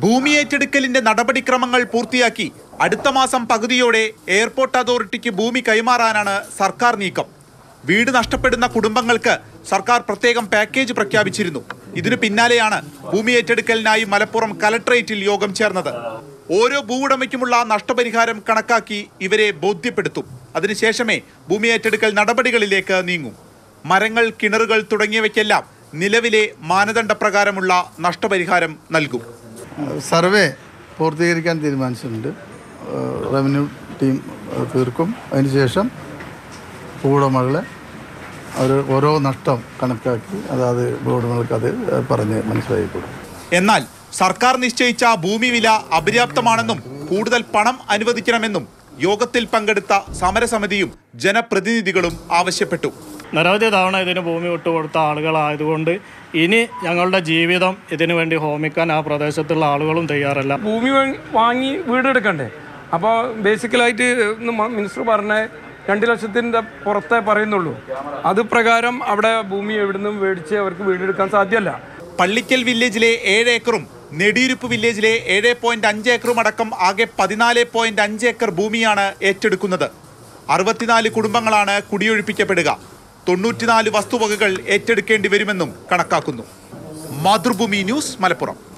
ഭൂമി ഏറ്റെടുക്കലിന്റെ നടപടിക്രമങ്ങൾ പൂർത്തിയാക്കി അടുത്ത മാസം പകുതിയോടെ എയർപോർട്ട് അതോറിറ്റിക്ക് ഭൂമി കൈമാറാനാണ് സർക്കാർ നീക്കം വീട് നഷ്ടപ്പെടുന്ന കുടുംബങ്ങൾക്ക് സർക്കാർ പ്രത്യേകം പാക്കേജ് പ്രഖ്യാപിച്ചിരുന്നു ഇതിനു പിന്നാലെയാണ് ഭൂമി ഏറ്റെടുക്കലിനായി മലപ്പുറം കലക്ടറേറ്റിൽ യോഗം ചേർന്നത് ഓരോ ഭൂവുടമയ്ക്കുമുള്ള നഷ്ടപരിഹാരം കണക്കാക്കി ഇവരെ ബോധ്യപ്പെടുത്തും അതിനുശേഷമേ ഭൂമി ഏറ്റെടുക്കൽ നടപടികളിലേക്ക് നീങ്ങും മരങ്ങൾ കിണറുകൾ തുടങ്ങിയവയ്ക്കെല്ലാം നിലവിലെ മാനദണ്ഡപ്രകാരമുള്ള നഷ്ടപരിഹാരം നൽകും സർവേ പൂർത്തീകരിക്കാൻ തീരുമാനിച്ചിട്ടുണ്ട് ഏഹ് റവന്യൂ ടീം അത് തീർക്കും അതിനുശേഷം ഭൂവുടമകളെ അവർ ഓരോ നഷ്ടം കണക്കാക്കി അതാത് ഭൂവുടമകൾക്ക് അത് പറഞ്ഞ് മനസ്സിലാക്കി കൊടുക്കും എന്നാൽ സർക്കാർ നിശ്ചയിച്ച ഭൂമി വില അപര്യാപ്തമാണെന്നും കൂടുതൽ പണം അനുവദിക്കണമെന്നും യോഗത്തിൽ പങ്കെടുത്ത സമരസമിതിയും ജനപ്രതിനിധികളും ആവശ്യപ്പെട്ടു നിരവധി തവണ ഇതിന് ഭൂമി വിട്ടുകൊടുത്ത ആളുകളായതുകൊണ്ട് ഇനി ഞങ്ങളുടെ ജീവിതം ഇതിനു വേണ്ടി ഹോമിക്കാൻ ആ പ്രദേശത്തുള്ള ആളുകളും തയ്യാറല്ല ഭൂമി വാങ്ങി- വാങ്ങി വീടെടുക്കണ്ടേ അപ്പോൾ ബേസിക്കലായിട്ട് ഇന്ന് മ- മിനിസ്റ്റർ പറഞ്ഞ രണ്ട് ലക്ഷത്തിൻ്റെ പുറത്തേ പറയുന്നുള്ളൂ അത് പ്രകാരം അവിടെ ഭൂമി എവിടുന്നും മേടിച്ച് അവർക്ക് വീടെടുക്കാൻ സാധ്യമല്ല പള്ളിക്കൽ വില്ലേജിലെ ഏഴ് ഏക്കറും നെടിയിരുപ്പ് വില്ലേജിലെ ഏഴ് പോയിന്റ് അഞ്ച് ഏക്കറും അടക്കം ആകെ പതിനാല് പോയിന്റ് അഞ്ച് ഏക്കർ ഭൂമിയാണ് ഏറ്റെടുക്കുന്നത് അറുപത്തിനാല് കുടുംബങ്ങളാണ് കുടിയൊഴിപ്പിക്കപ്പെടുക തൊണ്ണൂറ്റിനാല് വസ്തുവകകൾ ഏറ്റെടുക്കേണ്ടി വരുമെന്നും കണക്കാക്കുന്നു മാതൃഭൂമി ന്യൂസ് മലപ്പുറം